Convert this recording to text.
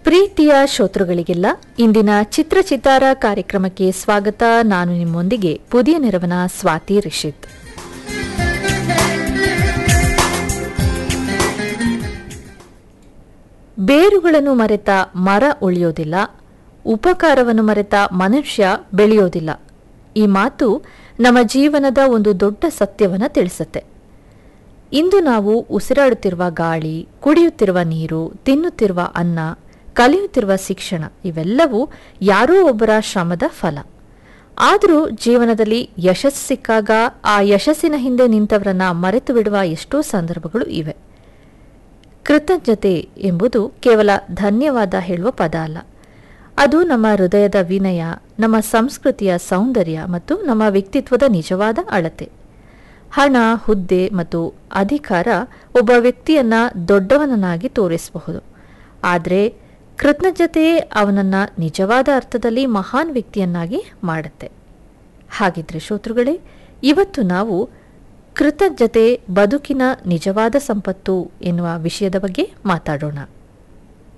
ಪ್ರೀತಿಯ ಶ್ರೋತೃಗಳಿಗೆಲ್ಲ ಇಂದಿನ ಚಿತ್ರ ಚಿತ್ತಾರ ಕಾರ್ಯಕ್ರಮಕ್ಕೆ ಸ್ವಾಗತ ನಾನು ನಿಮ್ಮೊಂದಿಗೆ ಪುದಿಯ ನೆರವನ ಸ್ವಾತಿ ರಿಷಿತ್ ಬೇರುಗಳನ್ನು ಮರೆತ ಮರ ಉಳಿಯೋದಿಲ್ಲ ಉಪಕಾರವನ್ನು ಮರೆತ ಮನುಷ್ಯ ಬೆಳೆಯೋದಿಲ್ಲ ಈ ಮಾತು ನಮ್ಮ ಜೀವನದ ಒಂದು ದೊಡ್ಡ ಸತ್ಯವನ್ನು ತಿಳಿಸುತ್ತೆ ಇಂದು ನಾವು ಉಸಿರಾಡುತ್ತಿರುವ ಗಾಳಿ ಕುಡಿಯುತ್ತಿರುವ ನೀರು ತಿನ್ನುತ್ತಿರುವ ಅನ್ನ ಕಲಿಯುತ್ತಿರುವ ಶಿಕ್ಷಣ ಇವೆಲ್ಲವೂ ಯಾರೋ ಒಬ್ಬರ ಶ್ರಮದ ಫಲ ಆದರೂ ಜೀವನದಲ್ಲಿ ಯಶಸ್ಸು ಸಿಕ್ಕಾಗ ಆ ಯಶಸ್ಸಿನ ಹಿಂದೆ ನಿಂತವರನ್ನ ಮರೆತು ಬಿಡುವ ಎಷ್ಟೋ ಸಂದರ್ಭಗಳು ಇವೆ ಕೃತಜ್ಞತೆ ಎಂಬುದು ಕೇವಲ ಧನ್ಯವಾದ ಹೇಳುವ ಪದ ಅಲ್ಲ ಅದು ನಮ್ಮ ಹೃದಯದ ವಿನಯ ನಮ್ಮ ಸಂಸ್ಕೃತಿಯ ಸೌಂದರ್ಯ ಮತ್ತು ನಮ್ಮ ವ್ಯಕ್ತಿತ್ವದ ನಿಜವಾದ ಅಳತೆ ಹಣ ಹುದ್ದೆ ಮತ್ತು ಅಧಿಕಾರ ಒಬ್ಬ ವ್ಯಕ್ತಿಯನ್ನ ದೊಡ್ಡವನನ್ನಾಗಿ ತೋರಿಸಬಹುದು ಆದರೆ ಕೃತಜ್ಞತೆಯೇ ಅವನನ್ನ ನಿಜವಾದ ಅರ್ಥದಲ್ಲಿ ಮಹಾನ್ ವ್ಯಕ್ತಿಯನ್ನಾಗಿ ಮಾಡುತ್ತೆ ಹಾಗಿದ್ರೆ ಶ್ರೋತೃಗಳೇ ಇವತ್ತು ನಾವು ಕೃತಜ್ಞತೆ ಬದುಕಿನ ನಿಜವಾದ ಸಂಪತ್ತು ಎನ್ನುವ ವಿಷಯದ ಬಗ್ಗೆ ಮಾತಾಡೋಣ